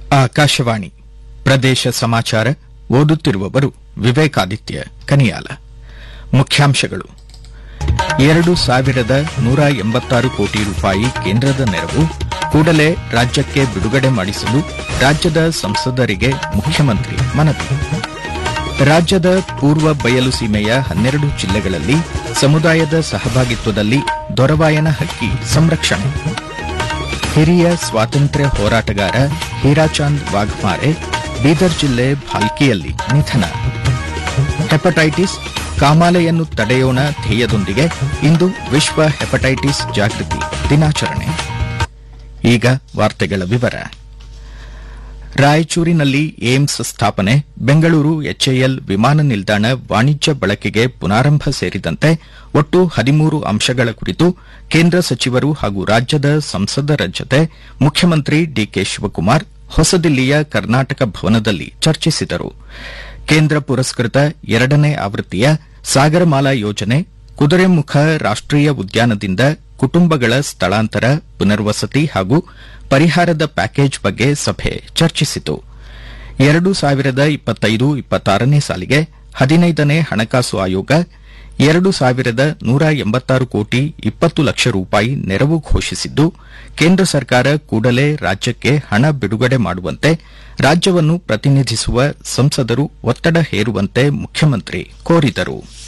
ಆಕಾಶವಾಣಿ ಪ್ರದೇಶ ಸಮಾಚಾರ ಓದುತ್ತಿರುವವರು ವಿವೇಕಾದಿತ್ಯ ಕನಿಯಾಲ ಮುಖ್ಯಾಂಶಗಳು ಎರಡು ಸಾವಿರದ ನೂರ ಎಂಬತ್ತಾರು ಕೋಟಿ ರೂಪಾಯಿ ಕೇಂದ್ರದ ನೆರವು ಕೂಡಲೇ ರಾಜ್ಯಕ್ಕೆ ಬಿಡುಗಡೆ ಮಾಡಿಸಲು ರಾಜ್ಯದ ಸಂಸದರಿಗೆ ಮುಖ್ಯಮಂತ್ರಿ ಮನವಿ ರಾಜ್ಯದ ಪೂರ್ವ ಬಯಲು ಸೀಮೆಯ ಹನ್ನೆರಡು ಜಿಲ್ಲೆಗಳಲ್ಲಿ ಸಮುದಾಯದ ಸಹಭಾಗಿತ್ವದಲ್ಲಿ ದೊರವಾಯನ ಹಕ್ಕಿ ಸಂರಕ್ಷಣೆ ಹಿರಿಯ ಸ್ವಾತಂತ್ರ್ಯ ಹೋರಾಟಗಾರ ಹೀರಾಚಾಂದ್ ವಾಘ್ಮಾರೆ ಬೀದರ್ ಜಿಲ್ಲೆ ಭಾಲ್ಕಿಯಲ್ಲಿ ನಿಧನ ಹೆಪಟೈಟಿಸ್ ಕಾಮಾಲೆಯನ್ನು ತಡೆಯೋಣ ಧ್ಯೇಯದೊಂದಿಗೆ ಇಂದು ವಿಶ್ವ ಹೆಪಟೈಟಿಸ್ ಜಾಗೃತಿ ದಿನಾಚರಣೆ ಈಗ ವಾರ್ತೆಗಳ ವಿವರ ರಾಯಚೂರಿನಲ್ಲಿ ಏಮ್ಸ್ ಸ್ಥಾಪನೆ ಬೆಂಗಳೂರು ಎಚ್ಎಎಲ್ ವಿಮಾನ ನಿಲ್ದಾಣ ವಾಣಿಜ್ಯ ಬಳಕೆಗೆ ಪುನಾರಂಭ ಸೇರಿದಂತೆ ಒಟ್ಟು ಹದಿಮೂರು ಅಂಶಗಳ ಕುರಿತು ಕೇಂದ್ರ ಸಚಿವರು ಹಾಗೂ ರಾಜ್ಯದ ಸಂಸದರ ಜತೆ ಮುಖ್ಯಮಂತ್ರಿ ಡಿಕೆ ಶಿವಕುಮಾರ್ ಹೊಸದಿಲ್ಲಿಯ ಕರ್ನಾಟಕ ಭವನದಲ್ಲಿ ಚರ್ಚಿಸಿದರು ಕೇಂದ್ರ ಪುರಸ್ಕೃತ ಎರಡನೇ ಆವೃತ್ತಿಯ ಸಾಗರಮಾಲಾ ಯೋಜನೆ ಕುದುರೆಮುಖ ರಾಷ್ಟೀಯ ಉದ್ಯಾನದಿಂದ ಕುಟುಂಬಗಳ ಸ್ಥಳಾಂತರ ಪುನರ್ವಸತಿ ಹಾಗೂ ಪರಿಹಾರದ ಪ್ಯಾಕೇಜ್ ಬಗ್ಗೆ ಸಭೆ ಚರ್ಚಿಸಿತು ಎರಡು ಸಾವಿರದ ಇಪ್ಪತ್ತೈದು ಇಪ್ಪತ್ತಾರನೇ ಸಾಲಿಗೆ ಹದಿನೈದನೇ ಹಣಕಾಸು ಆಯೋಗ ಎರಡು ಸಾವಿರದ ನೂರ ಎಂಬತ್ತಾರು ಕೋಟಿ ಇಪ್ಪತ್ತು ಲಕ್ಷ ರೂಪಾಯಿ ನೆರವು ಘೋಷಿಸಿದ್ದು ಕೇಂದ್ರ ಸರ್ಕಾರ ಕೂಡಲೇ ರಾಜ್ಯಕ್ಕೆ ಹಣ ಬಿಡುಗಡೆ ಮಾಡುವಂತೆ ರಾಜ್ಯವನ್ನು ಪ್ರತಿನಿಧಿಸುವ ಸಂಸದರು ಒತ್ತಡ ಹೇರುವಂತೆ ಮುಖ್ಯಮಂತ್ರಿ ಕೋರಿದರು